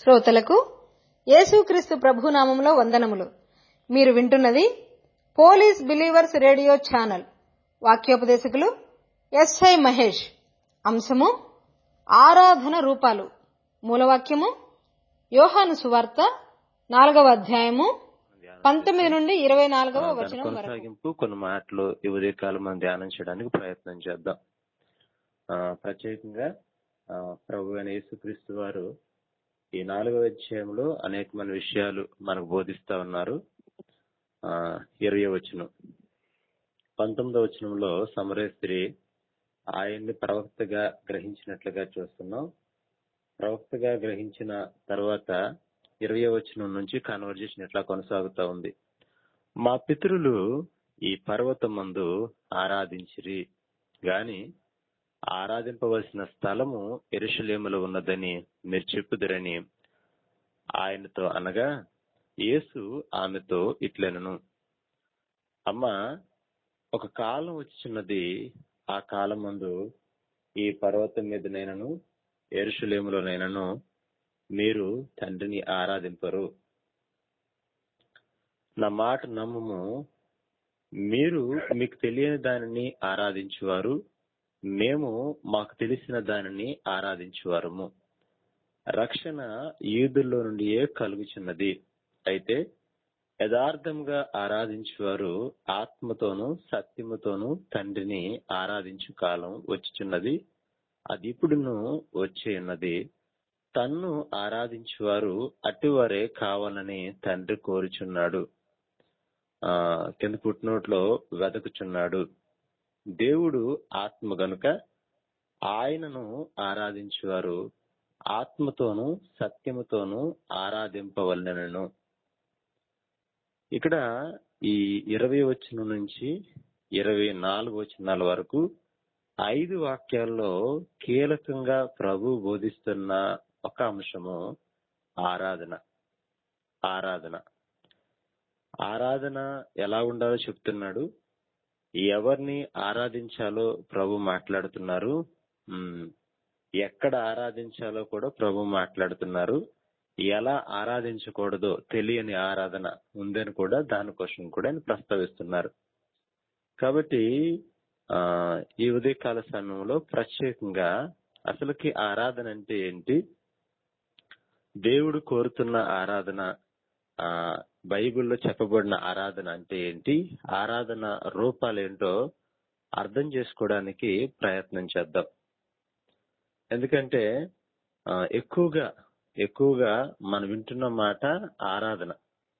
శ్రోతలకు యేసుక్రీస్తు ప్రభునామంలో వందనములు మీరు వింటున్నది పోలీస్ బిలీవర్స్ రేడియో ఛానల్ వాక్యోపదేశకులు ఎస్ఐ మహేష్ అంశము ఆరాధన రూపాలు మూలవాక్యము యోహాను సువార్త నాలుగవ అధ్యాయము పంతొమ్మిది నుండి ఇరవై నాలుగవ దాని వచనం వరకు కొనసాగింపు కొన్ని మాటలు ఈ ఉదయకాలం మనం ధ్యానం చేయడానికి ప్రయత్నం చేద్దాం ఆ, ప్రత్యేకంగా ఆ, ప్రభు అయిన యేసుక్రీస్తు వారు ఈ నాలుగవ అధ్యాయంలో అనేకమైన విషయాలు మనకు బోధిస్తా ఉన్నారు ఆ ఇరవై వచనం పంతొమ్మిదవ వచనంలో సమరయ స్త్రీ ఆయన్ని ప్రవక్తగా గ్రహించినట్లుగా చూస్తున్నాం ప్రవక్తగా గ్రహించిన తర్వాత ఇరవై వచనం నుంచి కన్వర్జేషన్ ఎట్లా కొనసాగుతా ఉంది మా పితరులు ఈ పర్వతమందు ఆరాధించిరి గాని ఆరాధింపవలసిన స్థలము ఎరుషలేములో ఉన్నదని మీరు చెప్పుదురని ఆయనతో అనగా యేసు ఆమెతో ఇట్లనను అమ్మా ఒక కాలం వచ్చిచున్నది ఆ కాలం మందు ఈ పర్వతం మీదనైనను ఎరుషలేములోనైనను మీరు తండ్రిని ఆరాధింపరు నా మాట నమ్ముము మీరు మీకు తెలియని దానిని ఆరాధించువారు మేము మాకు తెలిసిన దానిని ఆరాధించువారము రక్షణ యూదుల్లో నుండియే కలుగుచున్నది అయితే యథార్థంగా ఆరాధించువారు ఆత్మతోనూ సత్యముతోనూ తండ్రిని ఆరాధించు కాలం వచ్చుచున్నది అది ఇప్పుడును వచ్చే ఉన్నది తన్ను ఆరాధించువారు అటువారే కావాలని తండ్రి కోరుచున్నాడు ఆ కింద పుట్టినోట్లో వెదకుచున్నాడు దేవుడు ఆత్మ గనుక ఆయనను ఆరాధించువారు ఆత్మతోనూ సత్యముతోనూ ఆరాధింపవలనను ఇక్కడ ఈ ఇరవై వచనం నుంచి ఇరవై నాలుగు వచనాల వరకు ఐదు వాక్యాల్లో కీలకంగా ప్రభు బోధిస్తున్న ఒక అంశము ఆరాధన ఆరాధన ఆరాధన ఎలా ఉండాలో చెప్తున్నాడు ఎవరిని ఆరాధించాలో ప్రభు మాట్లాడుతున్నారు ఉమ్, ఎక్కడ ఆరాధించాలో కూడా ప్రభు మాట్లాడుతున్నారు ఎలా ఆరాధించకూడదో తెలియని ఆరాధన ఉందని కూడా దానికోసం కూడా ఆయన ప్రస్తావిస్తున్నారు కాబట్టి ఆ ఈ ఉదయకాల సమయంలో ప్రత్యేకంగా అసలుకి ఆరాధన అంటే ఏంటి దేవుడు కోరుతున్న ఆరాధన ఆ బైబిల్లో చెప్పబడిన ఆరాధన అంటే ఏంటి ఆరాధన రూపాలేంటో అర్థం చేసుకోవడానికి ప్రయత్నం చేద్దాం ఎందుకంటే ఆ, ఎక్కువగా ఎక్కువగా మనం వింటున్న మాట ఆరాధన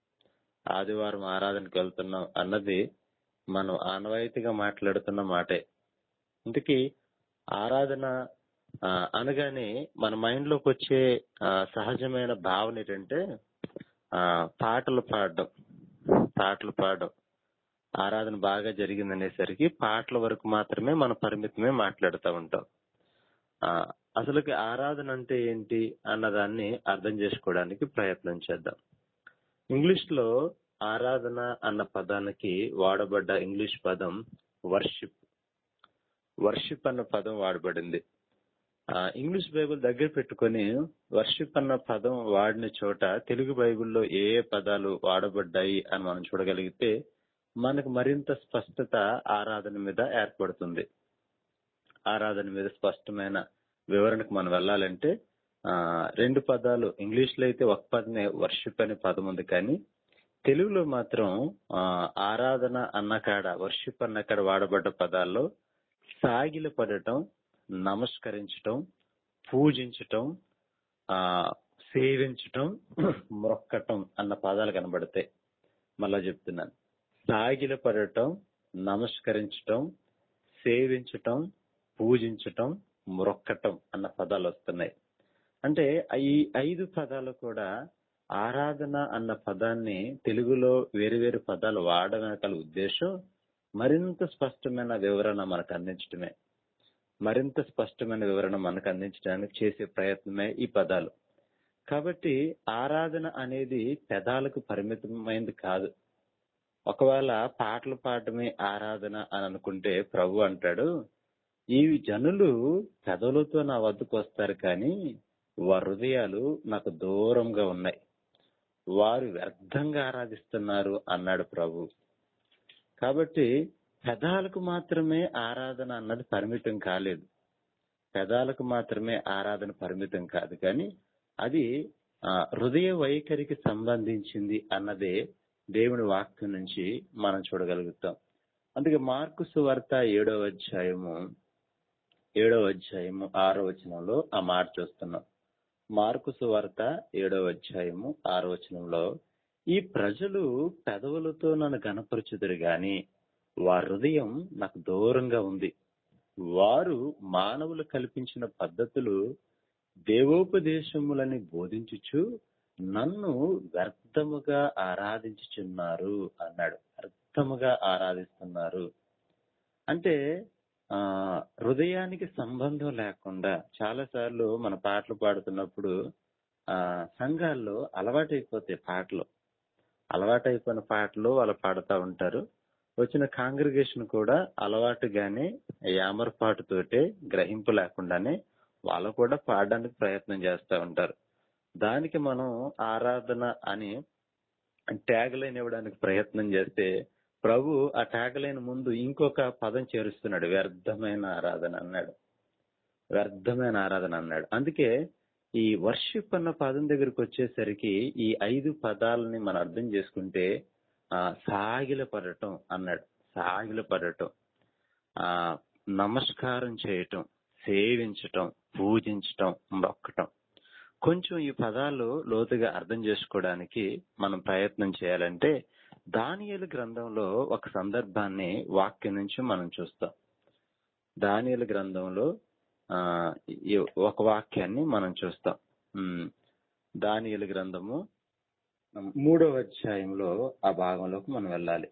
ఆదివారం ఆరాధనకి వెళ్తున్నాం అన్నది మనం ఆనవాయితీగా మాట్లాడుతున్న మాటే ఇంతకీ ఆరాధన ఆ, అనగానే మన మైండ్ లోకి వచ్చే ఆ, సహజమైన భావన ఏంటంటే ఆ, పాటలు పాడడం పాటలు పాడడం ఆరాధన బాగా జరిగిందనేసరికి పాటల వరకు మాత్రమే మన పరిమితమే మాట్లాడుతూ ఉంటాం ఆ, అసలుకి ఆరాధన అంటే ఏంటి అన్నదాన్ని అర్థం చేసుకోవడానికి ప్రయత్నం చేద్దాం ఇంగ్లీష్ లో ఆరాధన అన్న పదానికి వాడబడ్డ ఇంగ్లీష్ పదం వర్షిప్ వర్షిప్ అన్న పదం వాడబడింది ఆ, ఇంగ్లీష్ బైబిల్ దగ్గర పెట్టుకొని వర్షిప్ అన్న పదం వాడిన చోట తెలుగు బైబిల్లో ఏ ఏ పదాలు వాడబడ్డాయి అని మనం చూడగలిగితే మనకు మరింత స్పష్టత ఆరాధన మీద ఏర్పడుతుంది ఆరాధన మీద స్పష్టమైన వివరణకు మనం వెళ్ళాలంటే ఆ రెండు పదాలు ఇంగ్లీష్ లో అయితే ఒక పదమే వర్షిప్ అనే పదం ఉంది కానీ తెలుగులో మాత్రం ఆ, ఆరాధన అన్న కాడ వర్షిప్ అన్న కాడ వాడబడ్డ పదాల్లో సాగిల పడటం నమస్కరించటం పూజించటం ఆ సేవించటం మొక్కటం అన్న పదాలు కనబడతాయి మళ్ళా చెప్తున్నాను సాగిల పడటం నమస్కరించటం సేవించటం పూజించటం మొక్కటం అన్న పదాలు వస్తున్నాయి అంటే ఈ ఐదు పదాలు కూడా ఆరాధన అన్న పదాన్ని తెలుగులో వేరు వేరు పదాలు వాడడం వెనకాల ఉద్దేశం మరింత స్పష్టమైన వివరణ మనకు అందించడమే మరింత స్పష్టమైన వివరణ మనకు అందించడానికి చేసే ప్రయత్నమే ఈ పదాలు కాబట్టి ఆరాధన అనేది పెదాలకు పరిమితమైంది కాదు ఒకవేళ పాటలు పాడటమే ఆరాధన అని అనుకుంటే ప్రభు అంటాడు ఈ జనులు పెదవులతో నా వద్దకు వస్తారు కానీ వారి హృదయాలు నాకు దూరంగా ఉన్నాయి వారు వ్యర్థంగా ఆరాధిస్తున్నారు అన్నాడు ప్రభు కాబట్టి పెదాలకు మాత్రమే ఆరాధన అన్నది పరిమితం కాలేదు పెదాలకు మాత్రమే ఆరాధన పరిమితం కాదు కానీ అది ఆ, హృదయ వైఖరికి సంబంధించింది అన్నదే దేవుని వాక్యం నుంచి మనం చూడగలుగుతాం అందుకే మార్కు సువార్త ఏడో అధ్యాయము ఏడో అధ్యాయము ఆరో వచనంలో ఆ మాట చూస్తున్నాం మార్కు సువార్త ఏడో అధ్యాయము ఆరో వచనంలో ఈ ప్రజలు పెదవులతో నన్ను గనపరచుదురు గాని వారి హృదయం నాకు దూరంగా ఉంది వారు మానవులు కల్పించిన పద్ధతులు దేవోపదేశములని బోధించుచు నన్ను వ్యర్థముగా ఆరాధించుచున్నారు అన్నాడు వ్యర్థముగా ఆరాధిస్తున్నారు అంటే ఆ హృదయానికి సంబంధం లేకుండా చాలా సార్లు మన పాటలు పాడుతున్నప్పుడు ఆ సంఘాల్లో అలవాటైపోతాయి పాటలు అలవాటైపోయిన పాటలు వాళ్ళు పాడుతూ ఉంటారు వచ్చిన కాంగ్రిగేషన్ కూడా అలవాటుగానే యామరపాటుతోటే గ్రహింపు లేకుండానే వాళ్ళు కూడా పాడడానికి ప్రయత్నం చేస్తూ ఉంటారు దానికి మనం ఆరాధన అని ట్యాగ్ లైన్ ఇవ్వడానికి ప్రయత్నం చేస్తే ప్రభు ఆ ట్యాగ్ లైన్ ముందు ఇంకొక పదం చేరుస్తున్నాడు వ్యర్థమైన ఆరాధన అన్నాడు వ్యర్థమైన ఆరాధన అన్నాడు అందుకే ఈ వర్షిప్ అన్న పదం దగ్గరికి వచ్చేసరికి ఈ ఐదు పదాలని మనం అర్థం చేసుకుంటే ఆ సాగిల పడటం అన్నాడు సాగిల పడటం ఆ నమస్కారం చేయటం సేవించటం పూజించటం మొక్కటం కొంచెం ఈ పదాలు లోతుగా అర్థం చేసుకోవడానికి మనం ప్రయత్నం చేయాలంటే దానియేలు గ్రంథంలో ఒక సందర్భాన్ని వాక్యం నుంచి మనం చూస్తాం దానియేలు గ్రంథంలో ఆ ఈ ఒక వాక్యాన్ని మనం చూస్తాం ఉమ్, దానియేలు గ్రంథము మూడవ అధ్యాయంలో ఆ భాగంలోకి మనం వెళ్ళాలి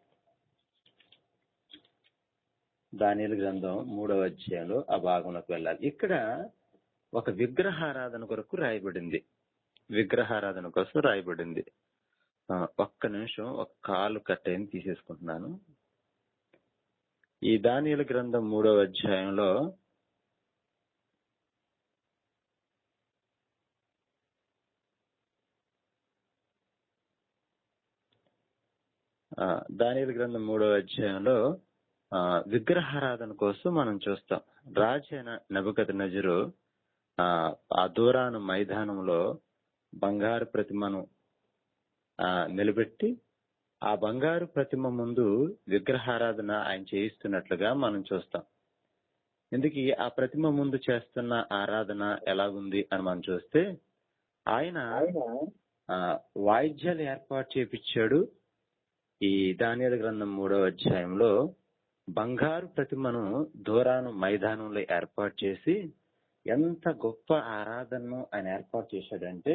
దానియేలు గ్రంథం మూడవ అధ్యాయంలో ఆ భాగంలోకి వెళ్ళాలి ఇక్కడ ఒక విగ్రహారాధన కొరకు రాయబడింది విగ్రహారాధన కోసం రాయబడింది ఆ, ఒక్క నిమిషం ఒక కాలు కట్టని తీసేసుకుంటున్నాను ఈ దానియేలు గ్రంథం మూడవ అధ్యాయంలో ఆ, దానియేలు గ్రంథం మూడవ అధ్యాయంలో ఆ, విగ్రహారాధన కోసం మనం చూస్తాం రాజైన నబుకత నజరు ఆ ఆ దూరాను మైదానంలో బంగారు ప్రతిమను ఆ నిలబెట్టి ఆ బంగారు ప్రతిమ ముందు విగ్రహారాధన ఆయన చేయిస్తున్నట్లుగా మనం చూస్తాం ఎందుకు ఆ ప్రతిమ ముందు చేస్తున్న ఆరాధన ఎలాగుంది అని మనం చూస్తే ఆయన ఆ, వాయిద్యాలు ఏర్పాటు చేపించాడు ఈ దానియాల గ్రంథం మూడవ అధ్యాయంలో బంగారు ప్రతిమను దూరాను మైదానంలో ఏర్పాటు చేసి ఎంత గొప్ప ఆరాధనను ఆయన ఏర్పాటు చేశాడంటే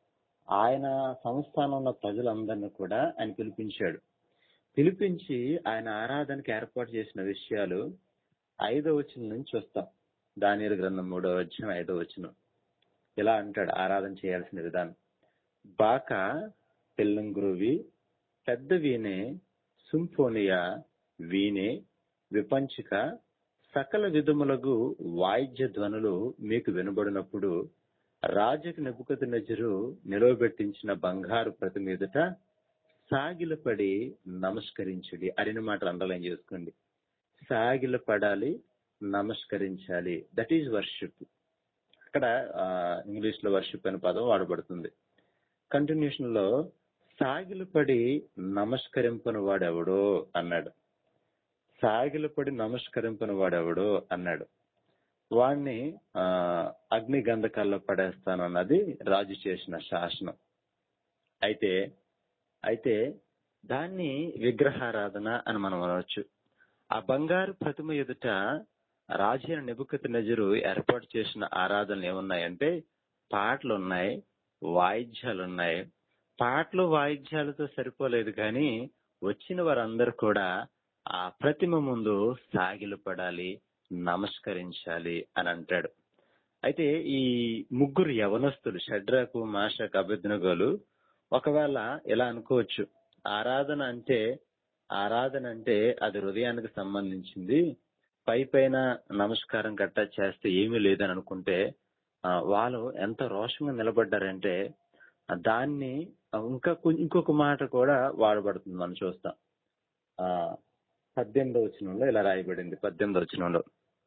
ఆయన సంస్థానంలో ఉన్న ప్రజలందరినీ కూడా ఆయన పిలిపించాడు పిలిపించి ఆయన ఆరాధనకి ఏర్పాటు చేసిన విషయాలు ఐదో వచనం నుంచి చూస్తాం దానియలు గ్రంథం మూడో అధ్యాయం ఐదో వచనం ఇలా అంటాడు ఆరాధన చేయాల్సిన విధానం బాక పిల్లంగ్రువి పెద్ద వీణే సింఫోనియా వీణే విపంచిక సకల విధములకు వాయిద్య ధ్వనులు మీకు వినబడినప్పుడు రాజకు నెబుకత నజరు నిలవబెట్టించిన బంగారు ప్రతి మీదట సాగిలపడి నమస్కరించుడి అరిన మాటలు అండర్లైన్ చేసుకోండి సాగిలపడాలి నమస్కరించాలి దట్ ఈజ్ వర్షిప్ అక్కడ ఇంగ్లీష్ లో వర్షిప్ అనే పదం వాడబడుతుంది కంటిన్యూషన్ లో సాగిలపడి నమస్కరింపని వాడెవడో అన్నాడు సాగిలపడి నమస్కరింపని వాడెవడో అన్నాడు వాణ్ణి ఆ అగ్ని గంధకాల్లో పడేస్తానన్నది రాజు చేసిన శాసనం అయితే అయితే దాన్ని విగ్రహారాధన అని మనం అనవచ్చు ఆ బంగారు ప్రతిమ ఎదుట రాజైన నిబుకత్ నజరు ఏర్పాటు చేసిన ఆరాధనలు ఏమున్నాయంటే పాటలు ఉన్నాయి వాయిద్యాలు ఉన్నాయి పాటలు వాయిద్యాలతో సరిపోలేదు కానీ వచ్చిన వారందరూ కూడా ఆ ప్రతిమ ముందు సాగిలు పడాలి నమస్కరించాలి అని అంటాడు అయితే ఈ ముగ్గురు యవనస్తులు షడ్రకు మాషక్ అభిజ్ఞగోలు ఒకవేళ ఇలా అనుకోవచ్చు ఆరాధన అంటే ఆరాధన అంటే అది హృదయానికి సంబంధించింది పై పైన నమస్కారం గట్టా చేస్తే ఏమీ లేదని అనుకుంటే ఆ, వాళ్ళు ఎంత రోషంగా నిలబడ్డారంటే ఆ, దాన్ని ఆ, ఇంకా కొం- ఇంకొక మాట కూడా వాడబడుతుంది మనం చూస్తాం ఆ పద్దెనిమిదో వచనంలో ఇలా రాయబడింది పద్దెనిమిదో వచనంలో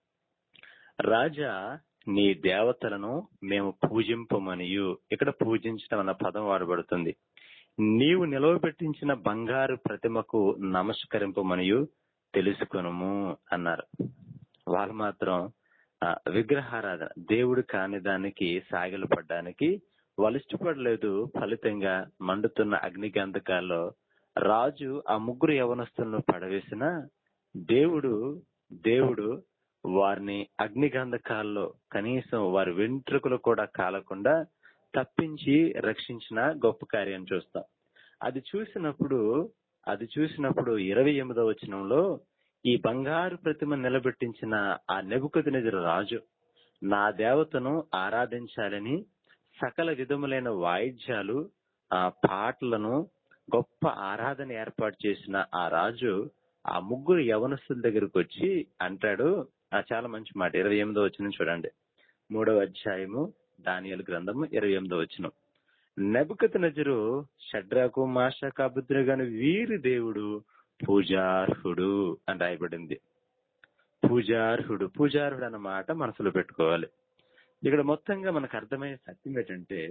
రాజా నీ దేవతలను మేము పూజింపమనియు ఇక్కడ పూజించడం అన్న పదం వాడబడుతుంది నీవు నిలవబెట్టించిన బంగారు ప్రతిమకు నమస్కరింపమనియు తెలుసుకొనుము అన్నారు వాళ్ళు మాత్రం ఆ, విగ్రహారాధన దేవుడు కాని దానికి సాగిలు పడ్డానికి వాళ్ళు ఇష్టపడలేదు ఫలితంగా మండుతున్న అగ్నిగంధకాల్లో రాజు ఆ ముగ్గురు యవనస్తులను పడవేసిన దేవుడు దేవుడు వారిని అగ్నిగంధకాల్లో కనీసం వారి వెంట్రుకలు కూడా కాలకుండా తప్పించి రక్షించిన గొప్ప కార్యం చూస్తాం అది చూసినప్పుడు అది చూసినప్పుడు ఇరవై ఎనిమిదో వచనంలో ఈ బంగారు ప్రతిమ నిలబెట్టించిన ఆ నెబుకదినెదురు రాజు నా దేవతను ఆరాధించాలని సకల విధములైన వాయిద్యాలు ఆ పాటలను గొప్ప ఆరాధన ఏర్పాటు చేసిన ఆ రాజు ఆ ముగ్గురు యవనస్తుల దగ్గరకు వచ్చి అంటాడు ఆ చాలా మంచి మాట ఇరవై ఎనిమిదో వచ్చిన చూడండి మూడవ అధ్యాయము దానియలు గ్రంథము ఇరవై ఎనిమిదో వచ్చిన నెబుకత నజరు షడ్రాకు మాషాకు అబుద్రగాని వీరి దేవుడు పూజార్హుడు అని రాయబడింది పూజార్హుడు పూజార్హుడు అన్న మాట మనసులో పెట్టుకోవాలి ఇక్కడ మొత్తంగా మనకు అర్థమయ్యే సత్యం ఏంటంటే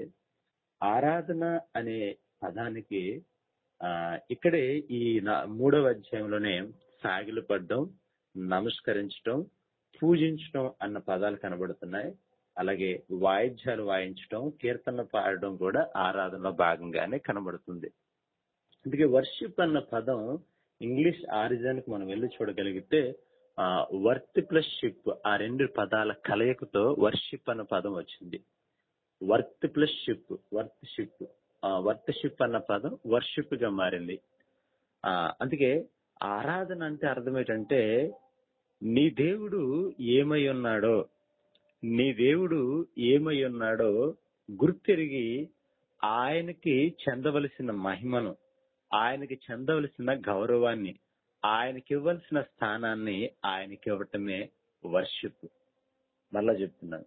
ఆరాధన అనే పదానికి ఆ ఇక్కడే ఈ నా- మూడవ అధ్యాయంలోనే సాగిలు పడ్డం నమస్కరించడం పూజించడం అన్న పదాలు కనబడుతున్నాయి అలాగే వాయిద్యాలు వాయించడం కీర్తనలు పాడడం కూడా ఆరాధనలో భాగంగానే కనబడుతుంది అందుకే వర్షిప్ అన్న పదం ఇంగ్లీష్ ఆరిజన్ కి మనం వెళ్ళి చూడగలిగితే వర్త్ ప్లస్ షిప్ ఆ రెండు పదాల కలయికతో వర్షిప్ అన్న పదం వచ్చింది worth plus ship worth ship worth ship అన్న పదం వర్షిప్ గా మారింది ఆ అందుకే ఆరాధన అంటే అర్థం ఏంటంటే నీ దేవుడు ఏమై ఉన్నాడో నీ దేవుడు ఏమై ఉన్నాడో గుర్తెరిగి ఆయనకి చెందవలసిన మహిమను ఆయనకి చెందవలసిన గౌరవాన్ని ఆయనకి ఇవ్వాల్సిన స్థానాన్ని ఆయనకి ఇవ్వటమే వర్షిప్ మళ్ళా చెప్తున్నాను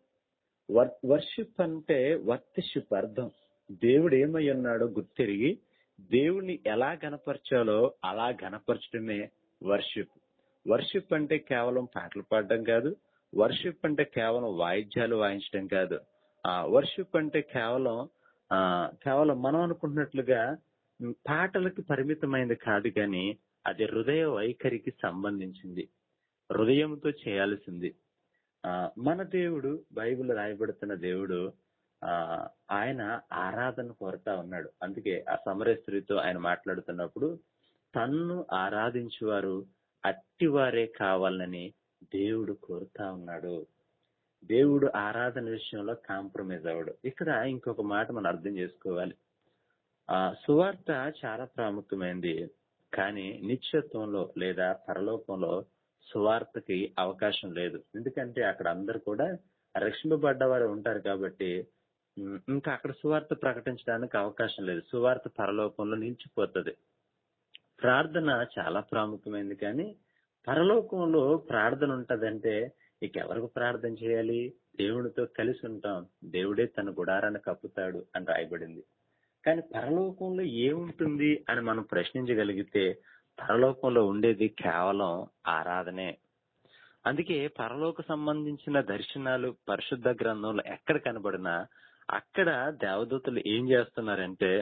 వర్షిప్ అంటే వర్తిషిప్ అర్థం దేవుడు ఏమై ఉన్నాడో గుర్తెరిగి దేవుణ్ణి ఎలా గనపరచాలో అలా గనపరచడమే వర్షిప్ వర్షిప్ అంటే కేవలం పాటలు పాడడం కాదు వర్షిప్ అంటే కేవలం వాయిద్యాలు వాయించడం కాదు ఆ వర్షిప్ అంటే కేవలం ఆ కేవలం మనం అనుకుంటున్నట్లుగా ఉమ్, పాటలకు పరిమితమైనది కాదు కానీ అది హృదయ వైఖరికి సంబంధించింది హృదయంతో చేయాల్సింది ఆ మన దేవుడు బైబిల్ రాయబడుతున్న దేవుడు ఆ ఆయన ఆరాధన కోరుతా ఉన్నాడు అందుకే ఆ సమర స్త్రీతో ఆయన మాట్లాడుతున్నప్పుడు తన్ను ఆరాధించువారు అట్టివారే కావాలని దేవుడు కోరుతా ఉన్నాడు దేవుడు ఆరాధన విషయంలో కాంప్రమైజ్ అవడు ఇక్కడ ఇంకొక మాట మనం అర్థం చేసుకోవాలి ఆ సువార్త చాలా ప్రాముఖ్యమైనది కానీ నిత్యత్వంలో లేదా పరలోకంలో సువార్తకి అవకాశం లేదు ఎందుకంటే అక్కడ అందరు కూడా రక్షింపబడ్డవారు ఉంటారు కాబట్టి ఉమ్, ఇంకా అక్కడ సువార్త ప్రకటించడానికి అవకాశం లేదు సువార్త పరలోకంలో నిలిచిపోతుంది ప్రార్థన చాలా ప్రాముఖ్యమైనది కానీ పరలోకంలో ప్రార్థన ఉంటదంటే ఇక ఎవరికి ప్రార్థన చేయాలి దేవునితో కలిసి ఉంటాం దేవుడే తన గుడారాన్ని కప్పుతాడు అని రాయబడింది కానీ పరలోకంలో ఏముంటుంది అని మనం ప్రశ్నించగలిగితే పరలోకంలో ఉండేది కేవలం ఆరాధనే అందుకే పరలోక సంబంధించిన దర్శనాలు పరిశుద్ధ గ్రంథంలో ఎక్కడ కనబడినా అక్కడ దేవదూతలు ఏం చేస్తున్నారంటే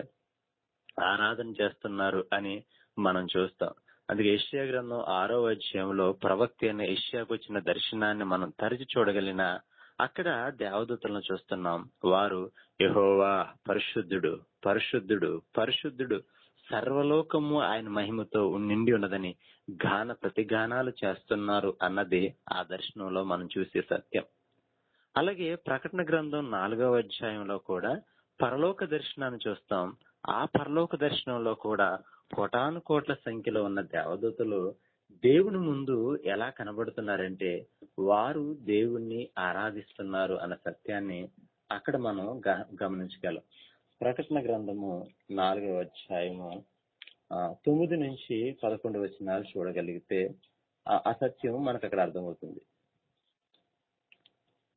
ఆరాధన చేస్తున్నారు అని మనం చూస్తాం అందుకే ఏషియా గ్రంథం ఆరో అధ్యాయంలో ప్రవక్త అయిన ఏషియాకు వచ్చిన దర్శనాన్ని మనం తరచి చూడగలిగిన అక్కడ దేవదూతలను చూస్తున్నాం వారు యెహోవా పరిశుద్ధుడు పరిశుద్ధుడు పరిశుద్ధుడు సర్వలోకము ఆయన మహిమతో నిండి ఉన్నదని గాన ప్రతిగానాలు చేస్తున్నారు అన్నది ఆ దర్శనంలో మనం చూసే సత్యం అలాగే ప్రకటన గ్రంథం నాలుగవ అధ్యాయంలో కూడా పరలోక దర్శనాన్ని చూస్తాం ఆ పరలోక దర్శనంలో కూడా కోటాను కోట్ల సంఖ్యలో ఉన్న దేవదూతలు దేవుని ముందు ఎలా కనబడుతున్నారంటే వారు దేవుణ్ణి ఆరాధిస్తున్నారు అన్న సత్యాన్ని అక్కడ మనం గ- గమనించగలం ప్రకటన గ్రంథము నాలుగవ అధ్యాయము ఆ, తొమ్మిది నుంచి పదకొండు వచనాలు చూడగలిగితే ఆ ఆ సత్యం మనకు అక్కడ అర్థమవుతుంది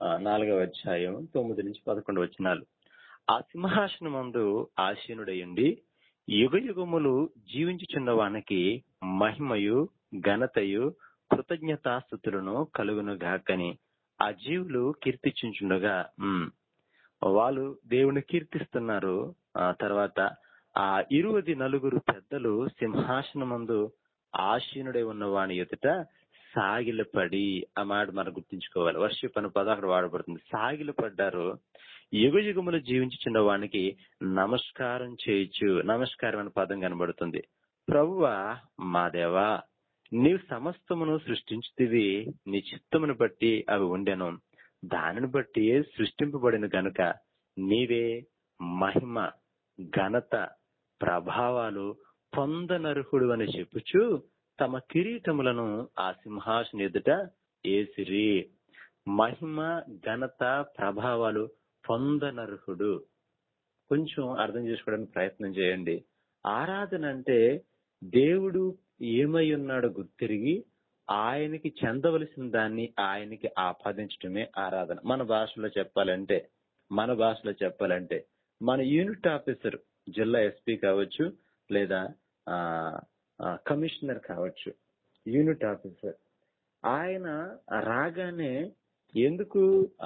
ఆ, నాలుగవ అధ్యాయం తొమ్మిది నుంచి పదకొండు వచనాలు ఆ సింహాసనమందు ఆసీనుడయుండి యుగ యుగములు జీవించుచున్న వానికి మహిమయు ఘనతయు కృతజ్ఞతాస్థుతులను కలుగును గాకని ఆ జీవులు కీర్తించుండగా ఉమ్, వాళ్ళు దేవుని కీర్తిస్తున్నారు ఆ తర్వాత ఆ ఇరువది నలుగురు పెద్దలు సింహాసనమందు ఆసీనుడై ఉన్న వాని ఎదుట సాగిలపడి ఆ మాట మనం గుర్తుంచుకోవాలి వర్షిప్ అనే పదం అక్కడ వాడబడుతుంది సాగిలపడ్డారు యుగ యుగములు జీవించుచున్న వానికి నమస్కారం చేయొచ్చు నమస్కారం అనే పదం కనబడుతుంది ప్రభువా మా దేవా నీవు సమస్తమును సృష్టించుతివి నీ చిత్తమును బట్టి అవి ఉండెను దానిని బట్టి సృష్టింపబడిన గనుక నీవే మహిమ ఘనత ప్రభావాలు పొందనర్హుడు అని చెప్పుచు తమ కిరీటములను ఆ సింహాసన ఎదుట ఏసిరి మహిమ ఘనత ప్రభావాలు పొందనర్హుడు కొంచెం అర్థం చేసుకోవడానికి ప్రయత్నం చేయండి ఆరాధన అంటే దేవుడు ఏమై ఉన్నాడో గుర్తిరిగి ఆయనకి చెందవలసిన దాన్ని ఆయనకి ఆపాదించడమే ఆరాధన మన భాషలో చెప్పాలంటే మన భాషలో చెప్పాలంటే మన యూనిట్ ఆఫీసర్ జిల్లా ఎస్పీ కావచ్చు లేదా ఆ, ఆ, కమిషనర్ కావచ్చు యూనిట్ ఆఫీసర్ ఆయన రాగానే ఎందుకు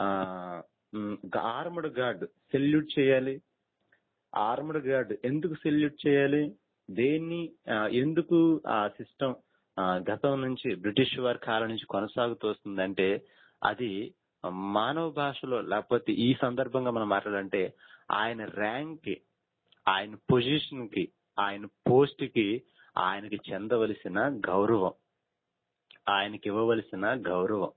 ఆర్మడ్ గార్డ్ సెల్యూట్ చేయాలి ఆర్మడ్ గార్డ్ ఎందుకు సెల్యూట్ చేయాలి దేన్ని ఆ, ఎందుకు ఆ సిస్టమ్ గతం నుంచి బ్రిటిష్ వారి కాలం నుంచి కొనసాగుతూ వస్తుందంటే అది మానవ భాషలో లేకపోతే ఈ సందర్భంగా మనం మాట్లాడాలంటే ఆయన ర్యాంక్ కి ఆయన పొజిషన్ కి ఆయన పోస్ట్ కి ఆయనకి చెందవలసిన గౌరవం ఆయనకి ఇవ్వవలసిన గౌరవం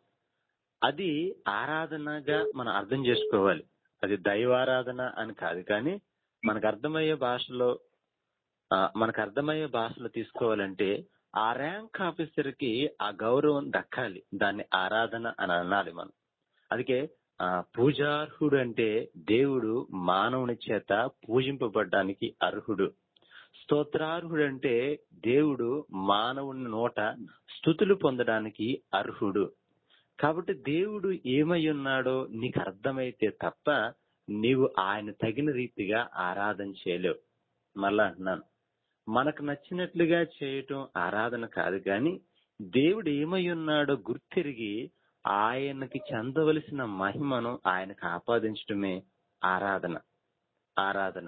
అది ఆరాధనగా మనం అర్థం చేసుకోవాలి అది దైవారాధన అని కాదు కానీ మనకు అర్థమయ్యే భాషలో ఆ, మనకు అర్థమయ్యే భాషలో తీసుకోవాలంటే ఆ ర్యాంక్ ఆఫీసర్ కి ఆ గౌరవం దక్కాలి దాన్ని ఆరాధన అని అనాలి మనం అందుకే ఆ, పూజార్హుడు అంటే దేవుడు మానవుని చేత పూజింపబడ్డానికి అర్హుడు స్తోత్రార్హుడు అంటే దేవుడు మానవుని నోట స్థుతులు పొందడానికి అర్హుడు కాబట్టి దేవుడు ఏమై ఉన్నాడో నీకు అర్థమైతే తప్ప నీవు ఆయన తగిన రీతిగా ఆరాధన చేయలేవు మళ్ళా అంటున్నాను మనకు నచ్చినట్లుగా చేయటం ఆరాధన కాదు కానీ దేవుడు ఏమై ఉన్నాడో గుర్తిరిగి ఆయనకి చెందవలసిన మహిమను ఆయనకు ఆపాదించడమే ఆరాధన ఆరాధన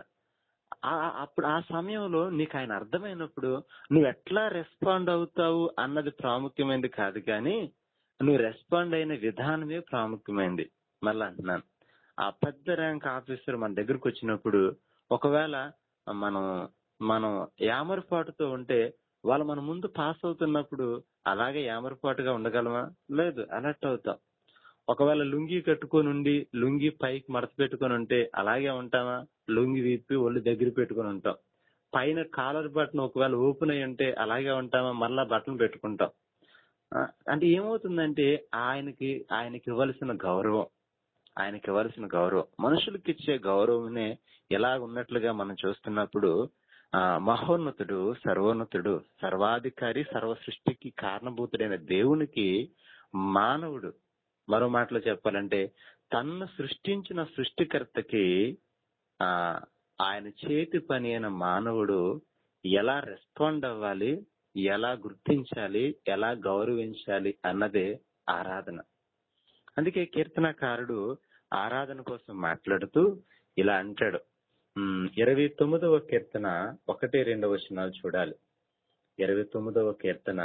ఆ- అప్పుడు ఆ సమయంలో నీకు ఆయన అర్థమైనప్పుడు నువ్వు ఎట్లా రెస్పాండ్ అవుతావు అన్నది ప్రాముఖ్యమైనది కాదు కానీ నువ్వు రెస్పాండ్ అయిన విధానమే ప్రాముఖ్యమైనది మళ్ళా అంటున్నాను ఆ పెద్ద ర్యాంక్ ఆఫీసర్ మన దగ్గరకు వచ్చినప్పుడు ఒకవేళ మనం మనం యామరపాటుతో ఉంటే వాళ్ళు మన ముందు పాస్ అవుతున్నప్పుడు అలాగే యామరపాటుగా ఉండగలమా లేదు అలర్ట్ అవుతాం ఒకవేళ లుంగి కట్టుకొని ఉండి లుంగి పైకి మడత పెట్టుకొని ఉంటే అలాగే ఉంటామా లుంగి విప్పి ఒళ్ళు దగ్గర పెట్టుకొని ఉంటాం పైన కాలర్ బటన్ ఒకవేళ ఓపెన్ అయి ఉంటే అలాగే ఉంటామా మళ్ళా బటన్ పెట్టుకుంటాం ఆ, అంటే ఏమవుతుందంటే ఆయనకి ఆయనకి ఇవ్వాల్సిన గౌరవం ఆయనకి ఇవ్వాల్సిన గౌరవం మనుషులకి ఇచ్చే గౌరవమే ఎలా ఉన్నట్లుగా మనం చూస్తున్నప్పుడు ఆ మహోన్నతుడు సర్వోన్నతుడు సర్వాధికారి సర్వ సృష్టికి కారణభూతుడైన దేవునికి మానవుడు మరో మాటలో చెప్పాలంటే తన్ను సృష్టించిన సృష్టికర్తకి ఆ ఆయన చేతి పని అయిన మానవుడు ఎలా రెస్పాండ్ అవ్వాలి ఎలా గుర్తించాలి ఎలా గౌరవించాలి అన్నదే ఆరాధన అందుకే కీర్తనకారుడు ఆరాధన కోసం మాట్లాడుతూ ఇలా అంటాడు ఉమ్, ఇరవై తొమ్మిదవ కీర్తన ఒకటి రెండవ వచనాలు చూడాలి ఇరవై తొమ్మిదవ కీర్తన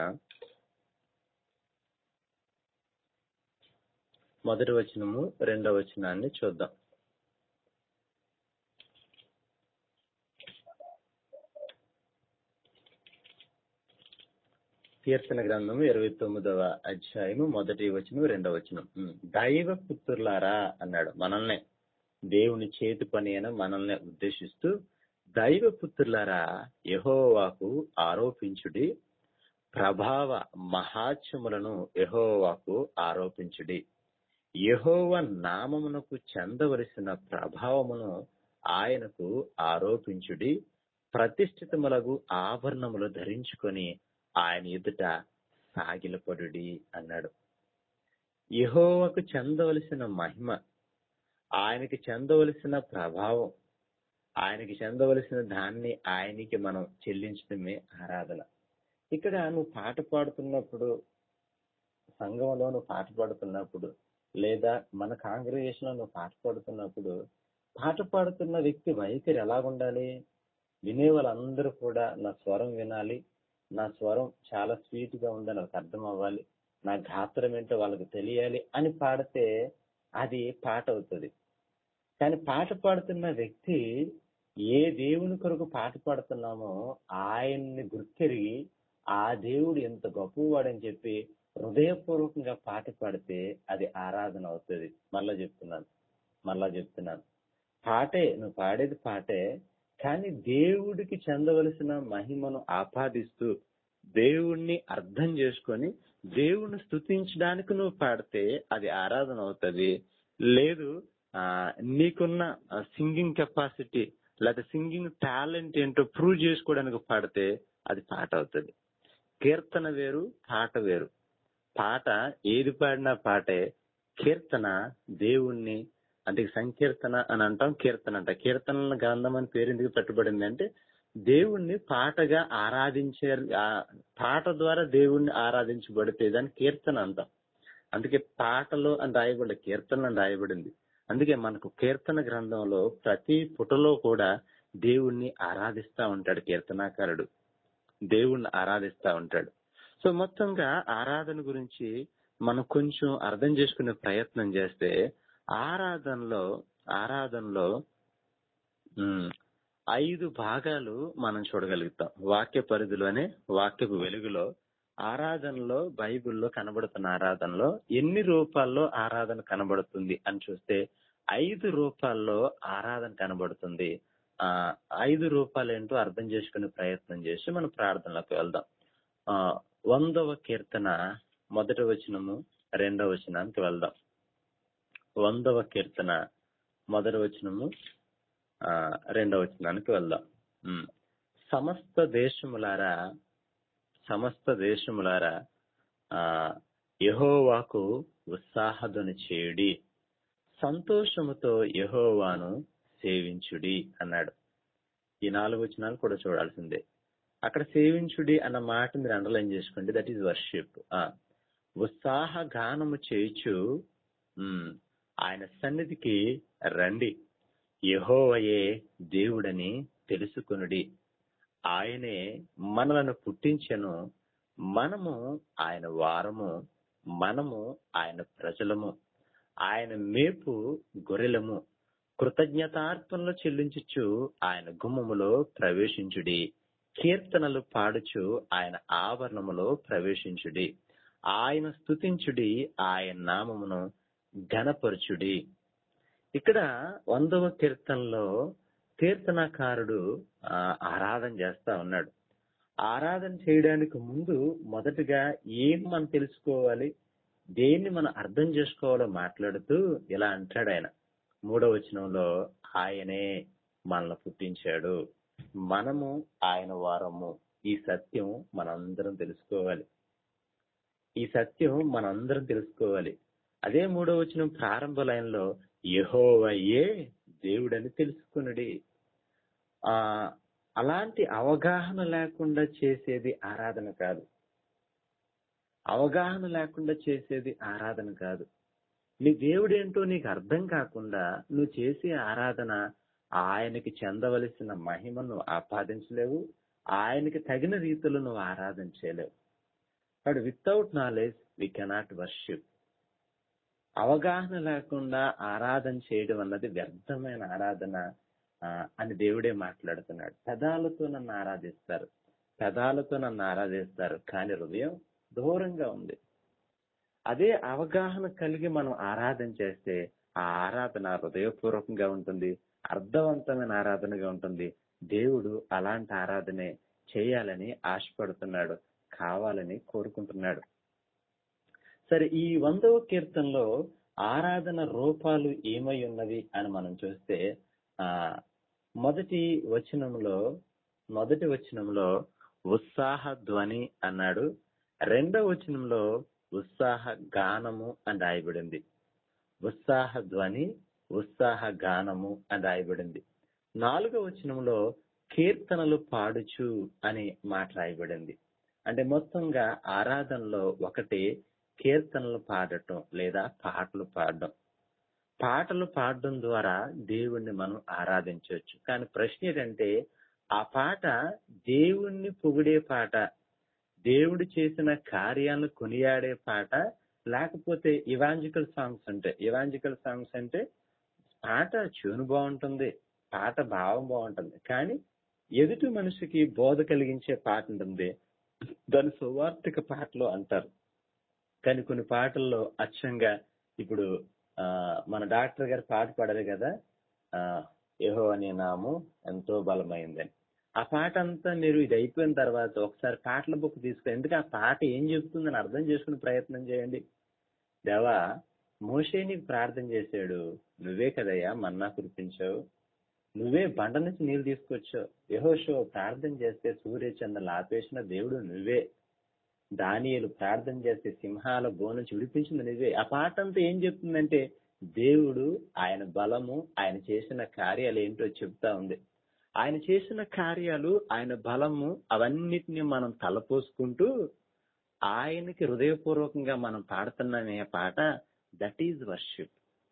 మొదటి వచనము రెండవ వచనాన్ని చూద్దాం కీర్తన గ్రంథము ఇరవై తొమ్మిదవ అధ్యాయము మొదటి వచనం రెండవ వచనం ఉమ్, దైవ పుత్రులారా అన్నాడు మనల్నే దేవుని చేతి పని అయిన మనల్ని ఉద్దేశిస్తూ దైవ పుత్రులారా యెహోవాకు ఆరోపించుడి ప్రభావ మహాత్యములను యెహోవాకు ఆరోపించుడి యెహోవ నామమునకు చెందవలసిన ప్రభావమును ఆయనకు ఆరోపించుడి ప్రతిష్ఠితములగు ఆభరణములు ధరించుకొని ఆయన ఎదుట సాగిలపడుడి అన్నాడు యెహోవాకు చెందవలసిన మహిమ ఆయనకి చెందవలసిన ప్రభావం ఆయనకి చెందవలసిన దాన్ని ఆయనకి మనం చెల్లించడమే ఆరాధన ఇక్కడ నువ్వు పాట పాడుతున్నప్పుడు సంఘంలో నువ్వు పాట పాడుతున్నప్పుడు లేదా మన కాంగ్రిగేషన్ లో నువ్వు పాట పాడుతున్నప్పుడు పాట పాడుతున్న వ్యక్తి వైఖరి ఎలాగుండాలి వినే వాళ్ళందరూ కూడా నా స్వరం వినాలి నా స్వరం చాలా స్వీట్ గా ఉందని వాళ్ళకి అర్థం అవ్వాలి నా గాత్రం ఏంటో వాళ్ళకి తెలియాలి అని పాడితే అది పాట అవుతుంది కానీ పాట పాడుతున్న వ్యక్తి ఏ దేవుని కొరకు పాట పాడుతున్నామో ఆయన్ని గుర్తెరిగి ఆ దేవుడు ఎంత గొప్పవాడని చెప్పి హృదయపూర్వకంగా పాట పాడితే అది ఆరాధన అవుతుంది మళ్ళా చెప్తున్నాను మళ్ళా చెప్తున్నాను పాటే నువ్వు పాడేది పాటే కానీ దేవుడికి చెందవలసిన మహిమను ఆపాదిస్తూ దేవుణ్ణి అర్థం చేసుకొని దేవుణ్ణి స్తుతించడానికి నువ్వు పాడితే అది ఆరాధన అవుతుంది లేదు ఆ నీకున్న సింగింగ్ కెపాసిటీ లేదా సింగింగ్ టాలెంట్ ఏంటో ప్రూవ్ చేసుకోవడానికి పాడితే అది పాట అవుతుంది కీర్తన వేరు పాట వేరు పాట ఏది పాడినా పాటే కీర్తన దేవుణ్ణి అంటే సంకీర్తన అని అంటాం కీర్తన అంట కీర్తనల గ్రంథం అని పేరు ఎందుకు పెట్టబడింది అంటే దేవుణ్ణి పాటగా ఆరాధించే ఆ పాట ద్వారా దేవుణ్ణి ఆరాధించబడితే దాన్ని కీర్తన అంటాం అందుకే పాటలో అని రాయబడి కీర్తన అని రాయబడింది అందుకే మనకు కీర్తన గ్రంథంలో ప్రతి పుటలో కూడా దేవుణ్ణి ఆరాధిస్తా ఉంటాడు కీర్తనాకారుడు దేవుణ్ణి ఆరాధిస్తా ఉంటాడు సో మొత్తంగా ఆరాధన గురించి మనం కొంచెం అర్థం చేసుకునే ప్రయత్నం చేస్తే ఆరాధనలో ఆరాధనలో ఉమ్, ఐదు భాగాలు మనం చూడగలుగుతాం వాక్య పరిధిలోనే వాక్యపు వెలుగులో ఆరాధనలో బైబిల్లో కనబడుతున్న ఆరాధనలో ఎన్ని రూపాల్లో ఆరాధన కనబడుతుంది అని చూస్తే ఐదు రూపాల్లో ఆరాధన కనబడుతుంది ఆ ఐదు రూపాలు ఏంటో అర్థం చేసుకునే ప్రయత్నం చేసి మనం ప్రార్థనలోకి వెళ్దాం ఆ వందవ కీర్తన మొదటి వచనము రెండవ వచనానికి వెళ్దాం వందవ కీర్తన మొదటి వచనము ఆ రెండవ వచనానికి వెళ్దాం ఉమ్. సమస్త దేశములారా సమస్త దేశములారా ఆ యహోవాకు ఉత్సాహధ్వని చేయుడి సంతోషముతో యహోవాను సేవించుడి అన్నాడు ఈ నాలుగు వచనాలు కూడా చూడాల్సిందే అక్కడ సేవించుడి అన్న మాట మీరు అండర్లైన్ చేసుకోండి దట్ ఈస్ వర్షిప్ ఉత్సాహ గానము చేయుచు ఉమ్, ఆయన సన్నిధికి రండి యహోవయే దేవుడని తెలుసుకొనుడి ఆయనే మనలను పుట్టించెను మనము ఆయన వారము మనము ఆయన ప్రజలము ఆయన మేపు గొర్రెలము కృతజ్ఞతార్పణలు చెల్లించుచు ఆయన గుమ్మములో ప్రవేశించుడి కీర్తనలు పాడుచు ఆయన ఆవరణములో ప్రవేశించుడి ఆయన స్తుతించుడి ఆయన నామమును ఘనపరచుడి ఇక్కడ వందవ కీర్తనలో కీర్తనకారుడు ఆ, ఆరాధన చేస్తా ఉన్నాడు ఆరాధన చేయడానికి ముందు మొదటగా ఏం మనం తెలుసుకోవాలి దేన్ని మనం అర్థం చేసుకోవాలో మాట్లాడుతూ ఇలా అంటాడు ఆయన మూడవ వచనంలో ఆయనే మనల్ని పుట్టించాడు మనము ఆయన వారము ఈ సత్యం మనందరం తెలుసుకోవాలి ఈ సత్యం మనందరం తెలుసుకోవాలి అదే మూడవ వచనం ప్రారంభ లైన్లో యెహోవయే దేవుడని తెలుసుకునుడి ఆ అలాంటి అవగాహన లేకుండా చేసేది ఆరాధన కాదు అవగాహన లేకుండా చేసేది ఆరాధన కాదు నీ దేవుడేంటో నీకు అర్థం కాకుండా నువ్వు చేసే ఆరాధన ఆయనకి చెందవలసిన మహిమను ఆపాదించలేవు ఆయనకి తగిన రీతిలో నువ్వు ఆరాధన చేయలేవు but without knowledge we cannot worship అవగాహన లేకుండా ఆరాధన చేయడం అన్నది వ్యర్థమైన ఆరాధన ఆ, అని దేవుడే మాట్లాడుతున్నాడు పెదాలతో నన్ను ఆరాధిస్తారు పెదాలతో నన్ను ఆరాధిస్తారు కానీ హృదయం దూరంగా ఉంది అదే అవగాహన కలిగి మనం ఆరాధన చేస్తే ఆ ఆరాధన హృదయపూర్వకంగా ఉంటుంది అర్థవంతమైన ఆరాధనగా ఉంటుంది దేవుడు అలాంటి ఆరాధనే చేయాలని ఆశపడుతున్నాడు కావాలని కోరుకుంటున్నాడు సరే ఈ వందవ కీర్తనలో ఆరాధన రూపాలు ఏమై ఉన్నవి అని మనం చూస్తే ఆ మొదటి వచనంలో మొదటి వచనంలో ఉత్సాహ ధ్వని అన్నాడు రెండవ వచనంలో ఉత్సాహ గానము అని రాయబడింది ఉత్సాహ ధ్వని ఉత్సాహ గానము అని రాయబడింది నాలుగో వచనంలో కీర్తనలు పాడుచు అని మాట రాయబడింది అంటే మొత్తంగా ఆరాధనలో ఒకటి కీర్తనలు పాడటం లేదా పాటలు పాడడం పాటలు పాడడం ద్వారా దేవుణ్ణి మనం ఆరాధించవచ్చు కానీ ప్రశ్న ఏంటంటే ఆ పాట దేవుణ్ణి పొగిడే పాట దేవుడు చేసిన కార్యాలను కొనియాడే పాట లేకపోతే ఇవాంజికల్ సాంగ్స్ అంటే ఇవాంజికల్ సాంగ్స్ అంటే పాట ట్యూన్ బాగుంటుంది పాట భావం బాగుంటుంది కానీ ఎదుటి మనిషికి బోధ కలిగించే పాట ఉంటుంది దాని సువార్థిక పాటలు అంటారు కానీ కొన్ని పాటల్లో అచ్చంగా ఇప్పుడు ఆ మన డాక్టర్ గారు పాట పాడారు కదా ఆ ఏహో అనే నాము ఎంతో బలమైందని ఆ పాట అంతా మీరు ఇది అయిపోయిన తర్వాత ఒకసారి పాటల బుక్ తీసుకుని ఎందుకు ఆ పాట ఏం చెప్తుందని అర్థం చేసుకునే ప్రయత్నం చేయండి దేవా మోషే నీకు ప్రార్థన చేశాడు నువ్వే కదయ్యా మన్నా కురిపించావు నువ్వే బండ నుంచి నీళ్లు తీసుకొచ్చావు యహోషో ప్రార్థన చేస్తే సూర్య చంద్రులు ఆపేసిన దేవుడు నువ్వే దానియలు ప్రార్థన చేస్తే సింహాల బో నుంచి విడిపించింది నువ్వే ఆ పాట అంతా ఏం చెప్తుందంటే దేవుడు ఆయన బలము ఆయన చేసిన కార్యాలు ఏంటో చెప్తా ఉంది ఆయన చేసిన కార్యాలు ఆయన బలము అవన్నిటిని మనం తలపోసుకుంటూ ఆయనకి హృదయపూర్వకంగా మనం పాడుతున్నామే పాట దట్ ఈజ్ వర్షిప్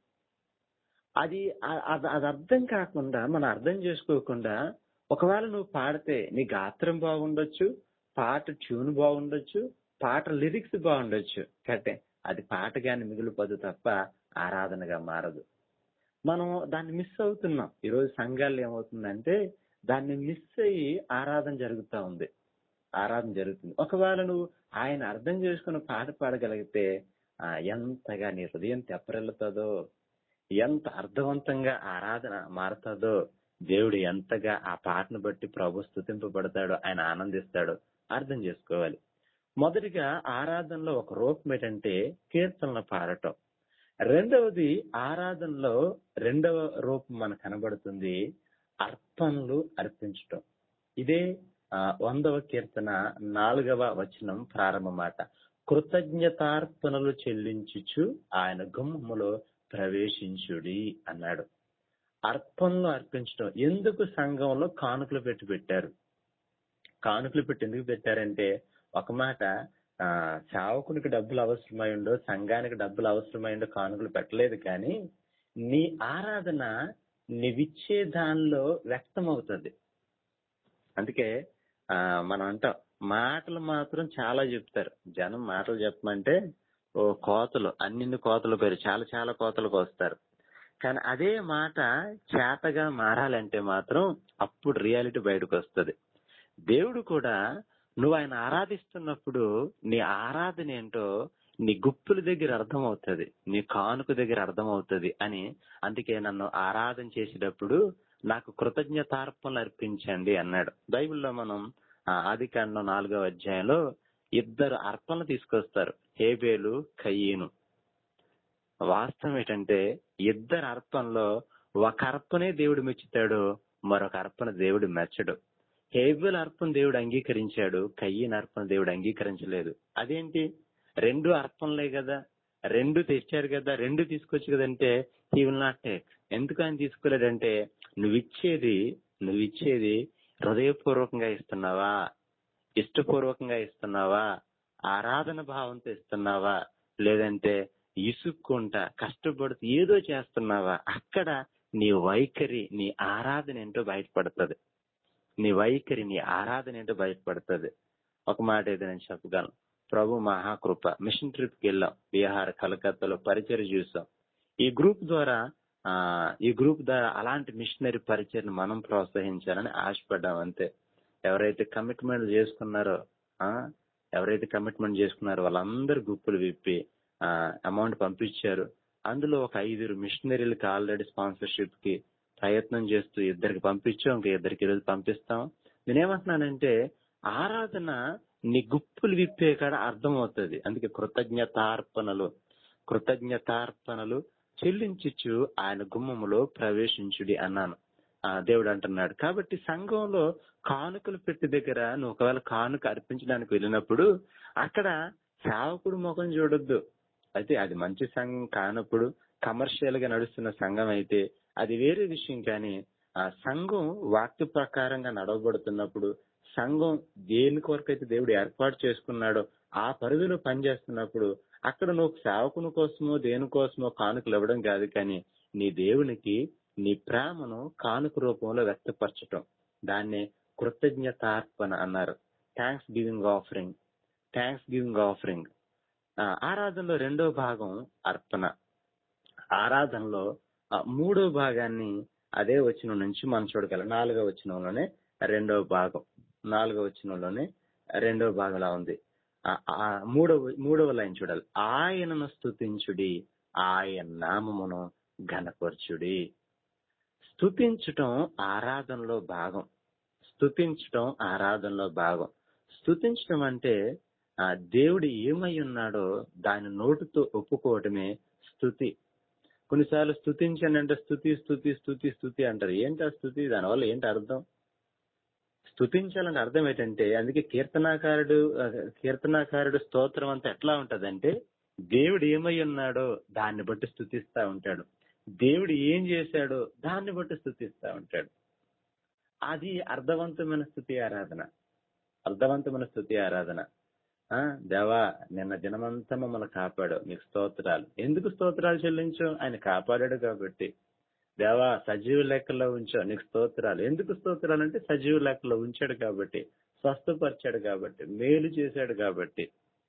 అది అది అది అర్థం కాకుండా మనం అర్థం చేసుకోకుండా ఒకవేళ నువ్వు పాడితే నీ గాత్రం బాగుండొచ్చు పాట ట్యూన్ బాగుండొచ్చు పాట లిరిక్స్ బాగుండొచ్చు కట్టే అది పాటగాని మిగిలిపోదు తప్ప ఆరాధనగా మారదు మనం దాన్ని మిస్ అవుతున్నాం ఈరోజు సంఘాలు ఏమవుతుందంటే దాన్ని మిస్ అయ్యి ఆరాధన జరుగుతా ఉంది ఆరాధన జరుగుతుంది ఒకవేళ నువ్వు ఆయన అర్థం చేసుకుని పాట పాడగలిగితే ఆ ఎంతగా నీ హృదయం తెప్పరెళ్తుందో ఎంత అర్థవంతంగా ఆరాధన మారుతుందో దేవుడు ఎంతగా ఆ పాటను బట్టి ప్రభు స్థుతింపబడతాడో ఆయన ఆనందిస్తాడో అర్థం చేసుకోవాలి మొదటిగా ఆరాధనలో ఒక రూపం ఏంటంటే కీర్తనలు పాడటం రెండవది ఆరాధనలో రెండవ రూపం మనకు కనబడుతుంది అర్పణలు అర్పించటం ఇదే ఆ, వందవ కీర్తన నాలుగవ వచనం ప్రారంభ మాట కృతజ్ఞతార్పణలు చెల్లించుచు ఆయన గుమ్మములో ప్రవేశించుడి అన్నాడు అర్పణలు అర్పించడం ఎందుకు సంఘంలో కానుకలు పెట్టి పెట్టారు కానుకలు పెట్టి ఎందుకు పెట్టారంటే ఒక మాట ఆ సేవకునికి డబ్బులు అవసరమైండో సంఘానికి డబ్బులు అవసరమైండో కానుకలు పెట్టలేదు కానీ నీ ఆరాధన నీవిచ్చే దానిలో వ్యక్తం అవుతుంది అందుకే ఆ మనం అంటాం మాటలు మాత్రం చాలా చెప్తారు జనం మాటలు చెప్పమంటే ఓ కోతలు అన్నిన్ని కోతలు పేరు చాలా చాలా కోతలకు వస్తారు కానీ అదే మాట చేతగా మారాలంటే మాత్రం అప్పుడు రియాలిటీ బయటకు వస్తుంది దేవుడు కూడా నువ్వు ఆయన ఆరాధిస్తున్నప్పుడు నీ ఆరాధన ఏంటో నీ గుప్పుల దగ్గర అర్థమవుతుంది నీ కానుక దగ్గర అర్థమవుతుంది అని అందుకే నన్ను ఆరాధన చేసేటప్పుడు నాకు కృతజ్ఞతార్పణలు అర్పించండి అన్నాడు బైబిల్లో మనం ఆ ఆది కాండం నాలుగవ అధ్యాయంలో ఇద్దరు అర్పణలు తీసుకొస్తారు హేబేలు కయ్యను వాస్తవం ఏంటంటే ఇద్దరు అర్పణలో ఒక అర్పణే దేవుడు మెచ్చుతాడు మరొక అర్పణ దేవుడు మెచ్చడు హేబెల్ అర్పణ దేవుడు అంగీకరించాడు కయ్యన్ అర్పణ దేవుడు అంగీకరించలేదు అదేంటి రెండు అర్పణలే కదా రెండు తెచ్చారు కదా రెండు తీసుకొచ్చు కదంటే హీ విల్ నాట్ టేక్ ఎందుకు ఆయన తీసుకోలేడంటే నువ్వు ఇచ్చేది నువ్వు ఇచ్చేది హృదయపూర్వకంగా ఇస్తున్నావా ఇష్టపూర్వకంగా ఇస్తున్నావా ఆరాధన భావంతో ఇస్తున్నావా లేదంటే ఇసుక్కుంటా కష్టపడుతూ ఏదో చేస్తున్నావా అక్కడ నీ వైఖరి నీ ఆరాధన ఏంటో బయటపడుతుంది నీ వైఖరి నీ ఆరాధన ఏంటో బయటపడుతుంది ఒక మాట ఏదో నేను చెప్పగలను ప్రభు మహాకృప మిషన్ ట్రిప్ కి వెళ్ళాం బీహార్ కలకత్తాలో పరిచయం చూసాం ఈ గ్రూప్ ద్వారా ఆ ఈ గ్రూప్ ద్వారా అలాంటి మిషనరీ పరిచయం మనం ప్రోత్సహించాలని ఆశపడ్డాం అంతే ఎవరైతే కమిట్మెంట్ చేసుకున్నారో ఆ ఎవరైతే కమిట్మెంట్ చేసుకున్నారో వాళ్ళందరూ గుప్పులు విప్పి ఆ అమౌంట్ పంపించారు అందులో ఒక ఐదుగురు మిషనరీలకి ఆల్రెడీ స్పాన్సర్షిప్ కి ప్రయత్నం చేస్తూ ఇద్దరికి పంపించాం ఇంకా ఇద్దరికి ఈరోజు పంపిస్తాం నేనేమంటున్నానంటే ఆరాధన నీ గుప్పులు విప్పే కాడ అర్థమవుతుంది అందుకే కృతజ్ఞతార్పణలు కృతజ్ఞతార్పణలు చెల్లించుచు ఆయన గుమ్మములో ప్రవేశించుడి అన్నాను ఆ దేవుడు అంటున్నాడు కాబట్టి సంఘంలో కానుకలు పెట్టి దగ్గర నువ్వు ఒకవేళ కానుక అర్పించడానికి వెళ్ళినప్పుడు అక్కడ సేవకుడు ముఖం చూడొద్దు అయితే అది మంచి సంఘం కానప్పుడు కమర్షియల్ గా నడుస్తున్న సంఘం అయితే అది వేరే విషయం కానీ ఆ సంఘం వాక్య ప్రకారంగా నడవబడుతున్నప్పుడు సంఘం దేని కొరకైతే దేవుడు ఏర్పాటు చేసుకున్నాడో ఆ పరిధిలో పనిచేస్తున్నప్పుడు అక్కడ నువ్వు సేవకుని కోసమో దేనికోసమో కానుకలు ఇవ్వడం కాదు కానీ నీ దేవునికి నీ ప్రేమను కానుక రూపంలో వ్యక్తపరచటం దాన్నే కృతజ్ఞతార్పణ అన్నారు thanksgiving offering thanksgiving offering ఆరాధనలో రెండో భాగం అర్పణ ఆరాధనలో ఆ, మూడో భాగాన్ని అదే వచనం నుంచి మనం చూడగలం నాలుగో వచనంలోనే రెండో భాగం నాలుగో వచనంలోనే రెండో భాగంలా ఉంది ఆ- ఆ మూడవ మూడవ లైన్ చూడాలి ఆయనను స్తుతించుడి ఆయన నామమును ఘనపరచుడి స్తుతించటం ఆరాధనలో భాగం స్తుతించటం ఆరాధనలో భాగం స్తుతించటం అంటే ఆ దేవుడు ఏమై ఉన్నాడో దాని నోటితో ఒప్పుకోవటమే స్తుతి కొన్నిసార్లు స్తుతించండి అంటే స్తుతి స్తుతి స్తుతి స్తుతి అంటారు ఏంటి ఆ స్తుతి దానివల్ల ఏంటి అర్థం స్తుతించాలంటే అర్థం ఏంటంటే అందుకే కీర్తనాకారుడు ఆ, కీర్తనాకారుడు స్తోత్రం అంతా ఎట్లా ఉంటదంటే దేవుడు ఏమై ఉన్నాడో దాన్ని బట్టి స్తుతిస్తా ఉంటాడు దేవుడు ఏం చేశాడో దాన్ని బట్టి స్తుతిస్తా ఉంటాడు అది అర్థవంతమైన స్థుతి ఆరాధన అర్థవంతమైన స్థుతి ఆరాధన ఆ దేవా నిన్న దినమంతా మమ్మల్ని కాపాడు నీకు స్తోత్రాలు ఎందుకు స్తోత్రాలు చెల్లించు ఆయన కాపాడాడు కాబట్టి దేవా సజీవ లెక్కలో ఉంచో నీకు స్తోత్రాలు ఎందుకు స్తోత్రాలు అంటే సజీవ లెక్కలో ఉంచాడు కాబట్టి స్వస్థపరిచాడు కాబట్టి మేలు చేశాడు కాబట్టి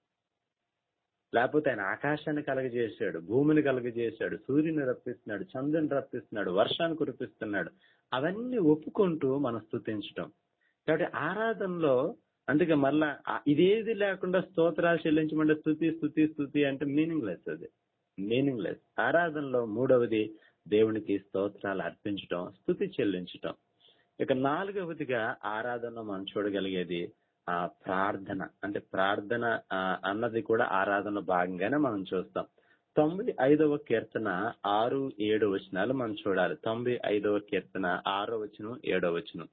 లేకపోతే ఆయన ఆకాశాన్ని కలగజేశాడు భూమిని కలగజేశాడు సూర్యుని రప్పిస్తున్నాడు చంద్రుని రప్పిస్తున్నాడు వర్షాన్ని కురిపిస్తున్నాడు అవన్నీ ఒప్పుకుంటూ మనం స్తుతించటం కాబట్టి ఆరాధనలో అందుకే మళ్ళా ఆ- ఇదేది లేకుండా స్తోత్రాలు చెల్లించమంటే స్థుతి స్థుతి స్థుతి అంటే మీనింగ్ లెస్ అది మీనింగ్ లెస్ ఆరాధనలో మూడవది దేవునికి స్తోత్రాలు అర్పించటం స్థుతి చెల్లించటం ఇక నాలుగవదిగా ఆరాధనలో మనం చూడగలిగేది ఆ ప్రార్థన అంటే ప్రార్థన ఆ, అన్నది కూడా ఆరాధన భాగంగానే మనం చూస్తాం తొంభై ఐదవ కీర్తన ఆరు ఏడు వచనాలు మనం చూడాలి తొంభై ఐదవ కీర్తన ఆరో వచనం ఏడో వచనం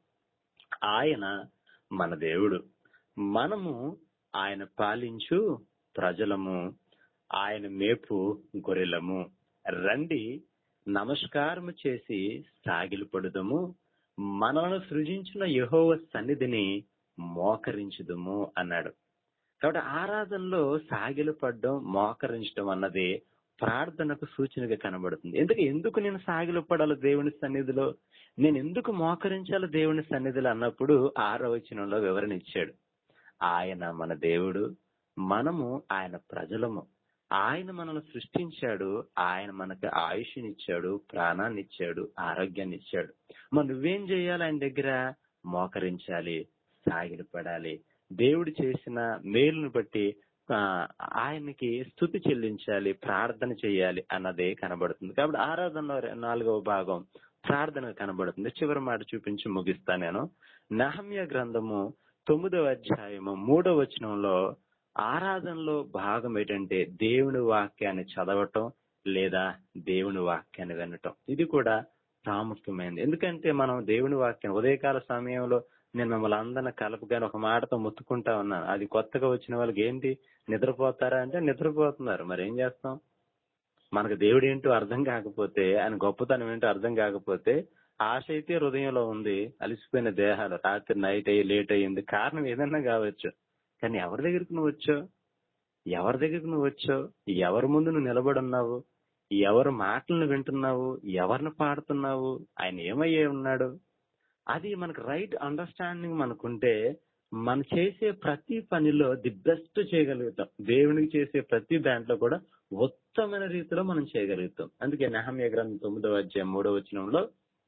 ఆయన మన దేవుడు మనము ఆయన పాలించు ప్రజలము ఆయన మేపు గొర్రెలము రండి నమస్కారము చేసి సాగిలపడుదము మనలను సృజించిన యహోవ సన్నిధిని మోకరించుదుము అన్నాడు కాబట్టి ఆరాధనలో సాగిలపడడం మోకరించడం అన్నది ప్రార్థనకు సూచనగా కనబడుతుంది ఎందుకు ఎందుకు నేను సాగిలపడాలి దేవుని సన్నిధిలో నేను ఎందుకు మోకరించాలి దేవుని సన్నిధిలో అన్నప్పుడు ఆరో వచనంలో వివరణ ఇచ్చాడు ఆయన మన దేవుడు మనము ఆయన ప్రజలము ఆయన మనల్ని సృష్టించాడు ఆయన మనకు ఆయుష్నిచ్చాడు ప్రాణాన్ని ఇచ్చాడు ఆరోగ్యాన్ని ఇచ్చాడు మరి నువ్వేం చేయాలి ఆయన దగ్గర మోకరించాలి సాగిలపడాలి దేవుడు చేసిన మేలును బట్టి ఆ, ఆయనకి స్థుతి చెల్లించాలి ప్రార్థన చేయాలి అన్నదే కనబడుతుంది కాబట్టి ఆరాధనలో రె- నాలుగవ భాగం ప్రార్థన కనబడుతుంది చివరి మాట చూపించి ముగిస్తా నేను నహమ్య గ్రంథము తొమ్మిదవ అధ్యాయము మూడవ వచనంలో ఆరాధనలో భాగం ఏంటంటే దేవుని వాక్యాన్ని చదవటం లేదా దేవుని వాక్యాన్ని వినటం ఇది కూడా ప్రాముఖ్యమైనది ఎందుకంటే మనం దేవుని వాక్యం ఉదయకాల సమయంలో నేను మిమ్మల్ని అందరిని కలపగానే ఒక మాటతో ముత్తుకుంటా ఉన్నాను అది కొత్తగా వచ్చిన వాళ్ళకి ఏంటి నిద్రపోతారా అంటే నిద్రపోతున్నారు మరి ఏం చేస్తాం మనకు దేవుడు ఏంటో అర్థం కాకపోతే ఆయన గొప్పతనం ఏంటో అర్థం కాకపోతే ఆశ అయితే హృదయంలో ఉంది అలిసిపోయిన దేహాలు రాత్రి నైట్ అయ్యి లేట్ అయ్యింది కారణం ఏదన్నా కావచ్చు కానీ ఎవరి దగ్గరికి నువ్వు వచ్చావు ఎవరి దగ్గరికి నువ్వు వచ్చావు ఎవరి ముందు నువ్వు నిలబడున్నావు ఎవరి మాటలను వింటున్నావు ఎవరిని పాడుతున్నావు ఆయన ఏమయ్యే ఉన్నాడు అది మనకు రైట్ అండర్స్టాండింగ్ మనకుంటే మనం చేసే ప్రతి పనిలో ది బెస్ట్ చేయగలుగుతాం దేవునికి చేసే ప్రతి దాంట్లో కూడా ఉత్తమైన రీతిలో మనం చేయగలుగుతాం అందుకే నెహమ్య గ్రంథం తొమ్మిదవ అధ్యాయం మూడవ వచనంలో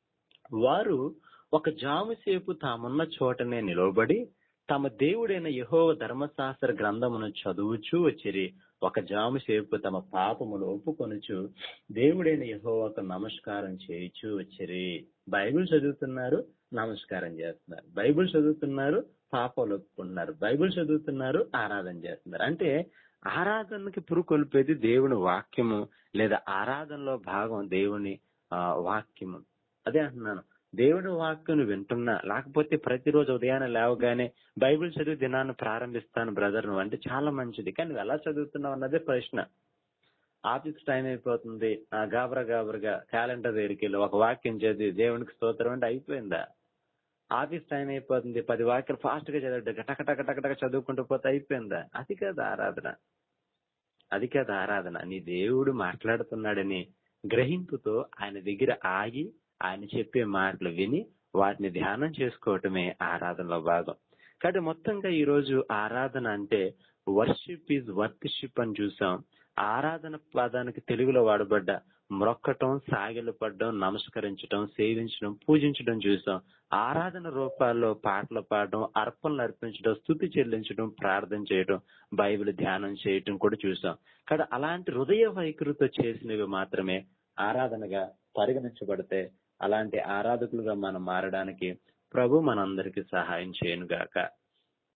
వారు ఒక జాము సేపు తామున్న చోటనే నిలవబడి తమ దేవుడైన యహోవ ధర్మశాస్త్ర గ్రంథమును చదువుచూ వచ్చిరి ఒక జాము సేపు తమ పాపములు ఒప్పుకొనుచు దేవుడైన యహోవకు నమస్కారం చేయుచూ వచ్చిరి బైబిల్ చదువుతున్నారు నమస్కారం చేస్తున్నారు బైబిల్ చదువుతున్నారు పాపాలు ఒప్పుకుంటున్నారు బైబిల్ చదువుతున్నారు ఆరాధన చేస్తున్నారు అంటే ఆరాధనకి పురుకొల్పేది దేవుని వాక్యము లేదా ఆరాధనలో భాగం దేవుని ఆ, వాక్యము అదే అంటున్నాను దేవుని వాక్కును వింటున్నా లేకపోతే ప్రతిరోజు ఉదయాన్నే లేవగానే బైబిల్ చదివి దినాన్ని ప్రారంభిస్తాను బ్రదర్ నువ్వు అంటే చాలా మంచిది కానీ నువ్వు ఎలా చదువుతున్నావు అన్నదే ప్రశ్న ఆఫీస్ టైం అయిపోతుంది ఆ గాబరా గాబరగా క్యాలెండర్ దగ్గరికి వెళ్ళి ఒక వాక్యం చదివి దేవునికి స్తోత్రం అంటే అయిపోయిందా ఆఫీస్ టైం అయిపోతుంది పది వాక్యాలు ఫాస్ట్ గా చదివి టకటకటకటక చదువుకుంటూ పోతే అయిపోయిందా అది కాదు ఆరాధన అది కాదు ఆరాధన నీ దేవుడు మాట్లాడుతున్నాడని గ్రహింపుతో ఆయన దగ్గర ఆగి ఆయన చెప్పే మాటలు విని వాటిని ధ్యానం చేసుకోవటమే ఆరాధనలో భాగం కాబట్టి మొత్తంగా ఈ రోజు ఆరాధన అంటే వర్షిప్ ఈజ్ వర్షిప్ అని చూసాం ఆరాధన పదానికి తెలుగులో వాడబడ్డ మ్రొక్కటం సాగిలపడడం నమస్కరించడం సేవించడం పూజించడం చూసాం ఆరాధన రూపాల్లో పాటలు పాడడం అర్పణలు అర్పించడం స్థుతి చెల్లించడం ప్రార్థన చేయడం బైబిల్ ధ్యానం చేయటం కూడా చూసాం కానీ అలాంటి హృదయ వైఖరితో చేసినవి మాత్రమే ఆరాధనగా పరిగణించబడితే అలాంటి ఆరాధకులుగా మనం మారడానికి ప్రభు మనందరికీ సహాయం చేయను గాక